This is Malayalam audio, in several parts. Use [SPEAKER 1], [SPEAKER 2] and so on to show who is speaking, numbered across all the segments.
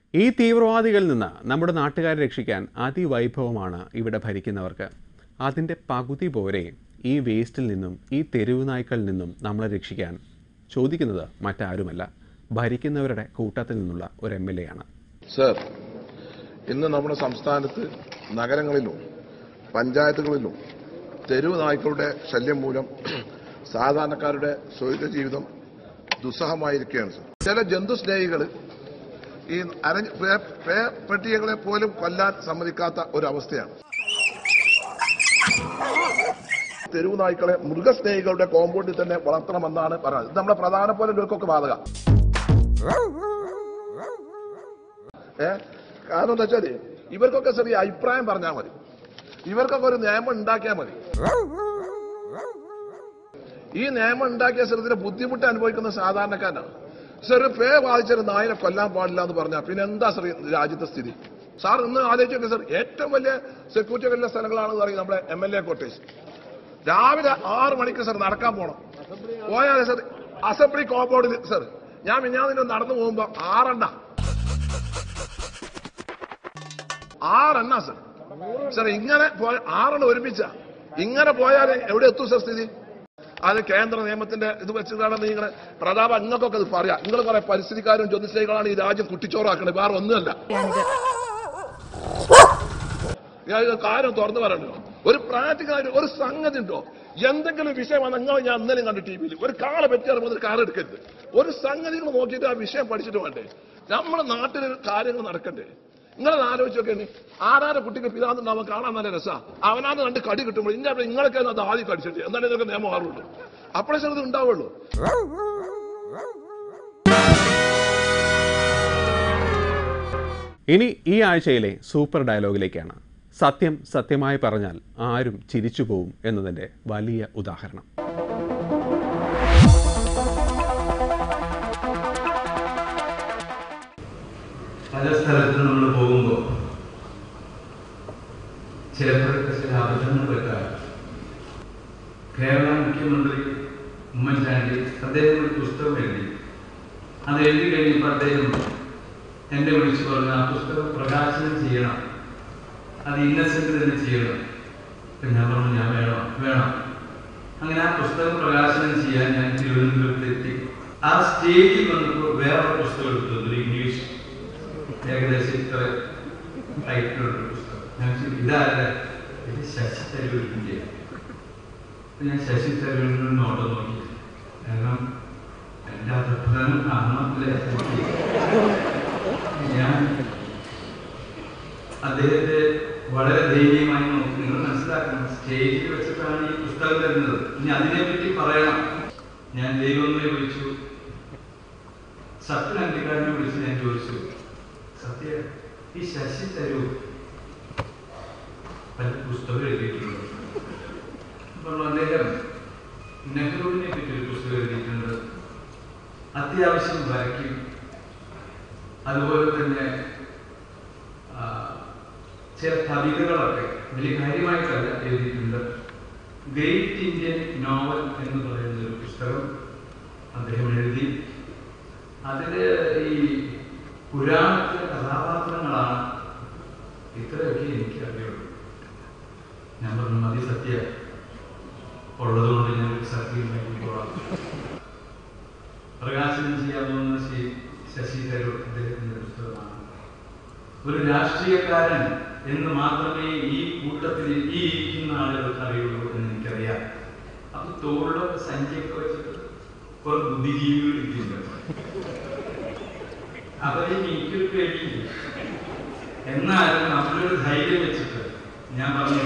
[SPEAKER 1] ഈ തീവ്രവാദികളിൽ നിന്ന് നമ്മുടെ നാട്ടുകാരെ രക്ഷിക്കാൻ അതിവൈഭവമാണ് ഇവിടെ ഭരിക്കുന്നവർക്ക് അതിൻ്റെ പകുതി പോരെ ഈ വേസ്റ്റിൽ നിന്നും ഈ തെരുവ് നായ്ക്കളിൽ നിന്നും നമ്മളെ രക്ഷിക്കാൻ ചോദിക്കുന്നത് മറ്റാരുമല്ല ഭരിക്കുന്നവരുടെ കൂട്ടത്തിൽ നിന്നുള്ള ഒരു എം എൽ എ ആണ്
[SPEAKER 2] സർ ഇന്ന് നമ്മുടെ സംസ്ഥാനത്ത് നഗരങ്ങളിലും പഞ്ചായത്തുകളിലും തെരുവ് നായ്ക്കളുടെ ശല്യം മൂലം സാധാരണക്കാരുടെ സ്വൈര്യ ജീവിതം ദുസ്സഹമായിരിക്കുകയാണ് സർ ചില ജന്തു സ്നേഹികൾ ഈ അരഞ്ഞ് പേ- പേ- പെട്ടികളെ പോലും കൊല്ലാൻ സമ്മതിക്കാത്ത ഒരവസ്ഥയാണ് തെരുവ് നായ്ക്കളെ മൃഗസ്നേഹികളുടെ കോമ്പൗണ്ടിൽ തന്നെ വളർത്തണമെന്നാണ് പറയുന്നത് ഇത് നമ്മുടെ പ്രധാന പോലെ ഇവർക്കൊക്കെ ബാധക ഏ കാരണം എന്താ വെച്ചാല് ഇവർക്കൊക്കെ ചെറിയ അഭിപ്രായം പറഞ്ഞാൽ മതി ഇവർക്കൊക്കെ ഒരു നിയമം ഉണ്ടാക്കിയാൽ മതി ഈ നിയമം ഉണ്ടാക്കിയ സ്ഥലത്തിന് ബുദ്ധിമുട്ട് അനുഭവിക്കുന്ന സാധാരണക്കാരനാണ് സർ ഒരു പേ ബാധിച്ചൊരു നായനെ കൊല്ലാൻ പാടില്ല എന്ന് പറഞ്ഞാൽ പിന്നെ എന്താ സർ ഈ രാജ്യത്തെ സ്ഥിതി സാർ ഇന്ന് ആലോചിച്ചൊക്കെ സർ ഏറ്റവും വലിയ സെക്യൂരിറ്റി ഉള്ള സ്ഥലങ്ങളാണെന്ന് പറയും നമ്മുടെ എം എൽ എ കോട്ടേഴ്സ് രാവിലെ ആറ് മണിക്ക് സർ നടക്കാൻ പോണം പോയാൽ സർ അസംബ്ലി കോമ്പൗണ്ടിൽ സർ ഞാൻ മിഞ്ഞാതിന് നടന്നു പോകുമ്പോ ആറെണ്ണ ആറെണ്ണ സർ സർ ഇങ്ങനെ പോയ ആറെണ്ണം ഒരുമിച്ച ഇങ്ങനെ പോയാൽ എവിടെ എത്തും സർ സ്ഥിതി അത് കേന്ദ്ര നിയമത്തിന്റെ ഇത് വെച്ചിട്ടാണ് നിങ്ങൾ പ്രതാപ നിങ്ങൾക്കൊക്കെ ഇത് പറയാം നിങ്ങൾ കുറെ പരിസ്ഥിതിക്കാരും ജ്യോതിഷകളാണ് ഈ രാജ്യം കുട്ടിച്ചോറാക്കണത് വേറെ ഒന്നുമല്ല ഞാൻ ഇത് കാര്യം തുറന്നു പറയണോ ഒരു പ്രാക്ടിക്കൽ ഒരു സംഗതി ഉണ്ടോ എന്തെങ്കിലും വിഷയം വന്നാൽ നിങ്ങൾ ഞാൻ ഇന്നലെ കണ്ടു ടി വിയിൽ ഒരു കാളെ പറ്റി മുതൽ കാർ എടുക്കരുത് ഒരു സംഗതികൾ നോക്കിയിട്ട് ആ വിഷയം പഠിച്ചിട്ട് വേണ്ടേ നമ്മുടെ നാട്ടിൽ കാര്യങ്ങൾ നടക്കണ്ടേ നിങ്ങളത് ആലോചിച്ച് നോക്കേ ആരാരെ കുട്ടിക്ക് പിതാന്നുണ്ടാവാൻ കാണാൻ നല്ല രസാ അവനാന്ന് കണ്ട് കടി കിട്ടുമ്പോൾ ഇന്ന നിങ്ങളൊക്കെ അത് ആദ്യം കടിച്ചിട്ട് എന്നാലേ ഇതൊക്കെ നിയമം മാറുള്ളൂ അപ്പോഴേ ചെറുത് ഉണ്ടാവുള്ളൂ
[SPEAKER 1] ഇനി ഈ ആഴ്ചയിലെ സൂപ്പർ ഡയലോഗിലേക്കാണ് സത്യം സത്യമായി പറഞ്ഞാൽ ആരും ചിരിച്ചു പോവും എന്നതിൻ്റെ വലിയ ഉദാഹരണം
[SPEAKER 3] പല സ്ഥലത്തും നമ്മൾ പോകുമ്പോൾ ചിലപ്പോഴൊക്കെ ചില അബദ്ധങ്ങൾ പറ്റാം കേരള മുഖ്യമന്ത്രി ഉമ്മൻചാണ്ടി അദ്ദേഹം ഒരു പുസ്തകം എഴുതി അത് എഴുതി കഴിഞ്ഞപ്പോൾ അദ്ദേഹം എന്നെ വിളിച്ചു പറഞ്ഞു ആ പുസ്തകം പ്രകാശനം ചെയ്യണം അത് ഇന്നസെന്റ് തന്നെ ചെയ്യണം അപ്പൊ ഞാൻ പറഞ്ഞു ഞാൻ വേണം വേണം അങ്ങനെ ആ പുസ്തകം പ്രകാശനം ചെയ്യാൻ ഞാൻ തിരുവനന്തപുരത്ത് എത്തി ആ സ്റ്റേജിൽ വന്നപ്പോൾ വേറെ പുസ്തകം എടുത്തു ഒരു ഇംഗ്ലീഷ് ഏകദേശം ഇത്ര ടൈറ്റിലുള്ള ഒരു പുസ്തകം ഞാൻ ചോദിച്ചു, ഇതാരുടെ ഇത് ശശി തരൂരിന്റെ അപ്പൊ ഞാൻ ശശി തരൂരിന് നോട്ട് നോക്കി കാരണം എന്റെ അഭിപ്രായം കാണണത്തില്ല ഞാൻ അദ്ദേഹത്തെ വളരെ ദയനീയമായി നോക്കി നിങ്ങൾ മനസ്സിലാക്കണം സ്റ്റേജിൽ വെച്ചിട്ടാണ് ഈ പുസ്തകം തരുന്നത് ഇനി അതിനെപ്പറ്റി പറയണം ഞാൻ ദൈവങ്ങളെ വിളിച്ചു സത്യൻ അന്തിക്കാരനെ വിളിച്ച് ഞാൻ ചോദിച്ചു സത്യ ഈ ശശി തരൂ പല പുസ്തകം എഴുതിയിട്ടുണ്ട് അപ്പോൾ അദ്ദേഹം നെഹ്റുവിനെ പറ്റി ഒരു പുസ്തകം എഴുതിയിട്ടുണ്ട് അത്യാവശ്യം വരയ്ക്കും അതുപോലെ തന്നെ ആ, ചില കവിതകളൊക്കെ വലിയ കാര്യമായിട്ടല്ല എഴുതിയിട്ടുണ്ട് ഗ്രേറ്റ് ഇന്ത്യൻ നോവൽ എന്ന് പറയുന്ന ഒരു പുസ്തകം അദ്ദേഹം എഴുതി അതില് ഈ പുരാണത്തിലെ കഥാപാത്രങ്ങളാണ് ഇത്രയൊക്കെ എനിക്ക് അറിയുള്ളൂ ഞാൻ പറഞ്ഞു മതി സത്യ ഉള്ളതുകൊണ്ട് ഞാൻ ഒരു സത്യം ഉണ്ടാക്കിക്കോളാം പ്രകാശനം ചെയ്യാൻ പോകുന്ന ശ്രീ ശശി തരൂർ അദ്ദേഹത്തിന്റെ പുസ്തകമാണ് ഒരു രാഷ്ട്രീയക്കാരൻ എന്ന് മാത്രമേ ഈ കൂട്ടത്തിൽ ഈ ഇരിക്കുന്ന ആളുകൾക്ക് അറിയുള്ളൂ എന്ന് എനിക്കറിയാം അപ്പൊ തോളിലൊക്കെ സഞ്ചിയൊക്കെ വെച്ചിട്ട് കുറെ ബുദ്ധിജീവികൾ ഇരിക്കുന്നുണ്ട് അവരെ എനിക്കൊരു പേടിയില്ല എന്നാലും നമ്മളൊരു ധൈര്യം വെച്ചിട്ട് ഞാൻ പറഞ്ഞു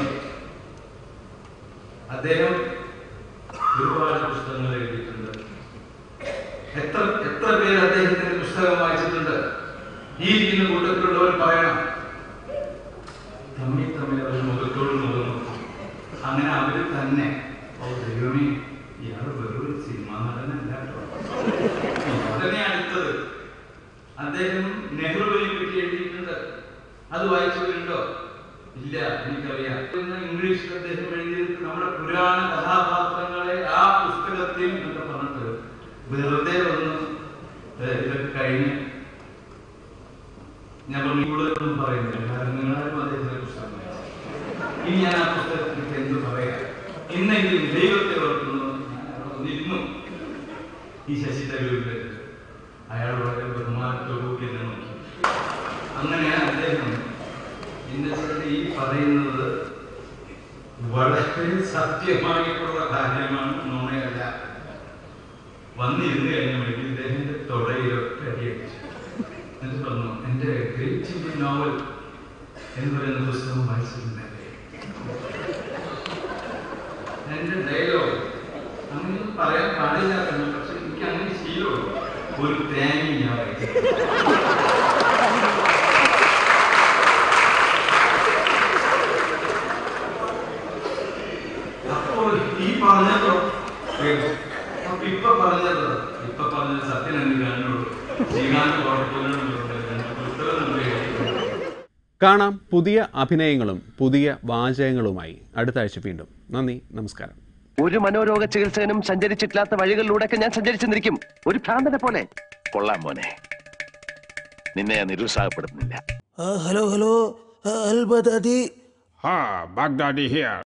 [SPEAKER 3] അദ്ദേഹം ഒരുപാട് പുസ്തകങ്ങൾ എഴുതിയിട്ടുണ്ട് എത്ര എത്ര പേര് അദ്ദേഹത്തിന്റെ പുസ്തകം വായിച്ചിട്ടുണ്ട് ഈ ഇരിക്കുന്ന കൂട്ടത്തിലുള്ളവർ പറയണം തമ്മിൽ തമ്മിൽ അവർ മുഖത്തോട് മുഖം നോക്കും അങ്ങനെ അവര് തന്നെ ഓ ദൈവമേ ഇയാൾ വെറും ഒരു സിനിമാ നടനല്ല കേട്ടോ ഉടനെ അടുത്തത് അദ്ദേഹം നെഹ്റുവിനെ പറ്റി എഴുതിയിട്ടുണ്ട് അത് വായിച്ചവരുണ്ടോ ഇല്ല എനിക്കറിയാം എന്ന് ഇംഗ്ലീഷിൽ അദ്ദേഹം എഴുതിയത് നമ്മുടെ പുരാണ കഥാപാത്രങ്ങളെ ആ പുസ്തകത്തിൽ എന്നൊക്കെ പറഞ്ഞിട്ട് വെറുതെ ഒന്ന് ഏ, ഇതൊക്കെ കഴിഞ്ഞ് ഞാൻ പറഞ്ഞു കൂടുതലൊന്നും പറയുന്നില്ല കാരണം നിങ്ങളാരും അദ്ദേഹത്തിന്റെ പുസ്തകം വായിച്ചു. ഇനി ഞാൻ ആ പുസ്തകത്തിൽ എന്ത് പറയാം ഇന്നെങ്കിലും ദൈവത്തെ ഓർക്കുന്നു ഞാൻ അവിടെ വന്നിരുന്നു ഈ ശശി തരൂരിന്റെ അയാൾ വളരെ ബഹുമാനത്തോടു കൂടി എന്നെ നോക്കി അങ്ങനെ അദ്ദേഹം ഇന്നസെന്റ് ഈ പറയുന്നത് വളരെ സത്യമായിട്ടുള്ള കാര്യമാണ് നുണയല്ല വന്നിരുന്ന് കഴിഞ്ഞപ്പോഴേക്കും ഇദ്ദേഹത്തിന്റെ തൊടയിലൊക്കെ അടിയടിച്ചു എന്നിട്ട് പറഞ്ഞു എൻ്റെ ഗ്രേറ്റ് ഇന്ത്യൻ നോവൽ എന്ന് പറയുന്ന പുസ്തകം വായിച്ചിട്ടുണ്ടല്ലേ എൻ്റെ ഡയലോഗ് അങ്ങനെ പറയാൻ പാടില്ലായിരുന്നു പക്ഷെ എനിക്ക് അങ്ങനെ ശീലമുള്ളൂ ഒരു തേങ്ങ ഞാൻ വായിച്ചു അപ്പോൾ ഈ പറഞ്ഞതോ അപ്പൊ ഇപ്പൊ പറഞ്ഞത് ഇപ്പൊ പറഞ്ഞത് സത്യം എനിക്ക് കാണുള്ളൂ ശ്രീകാന്ത് കോട്ടപ്പൂരിനോട് പുസ്തകം ഉപയോഗിക്കുന്നു
[SPEAKER 1] കാണാം പുതിയ അഭിനയങ്ങളും പുതിയ വാചകങ്ങളുമായി അടുത്ത ആഴ്ച വീണ്ടും നന്ദി നമസ്കാരം
[SPEAKER 4] ഒരു മനോരോഗ ചികിത്സകനും സഞ്ചരിച്ചിട്ടില്ലാത്ത വഴികളിലൂടെയൊക്കെ ഞാൻ സഞ്ചരിച്ചെന്നിരിക്കും ഒരു ഭ്രാന്തനെ പോലെ
[SPEAKER 5] കൊള്ളാം മോനെ നിന്നെ ഞാൻ നിരുത്സാഹപ്പെടുത്തുന്നില്ല
[SPEAKER 6] Uh, hello, hello. Uh, Al Baghdadi.
[SPEAKER 7] Ha, Baghdadi here.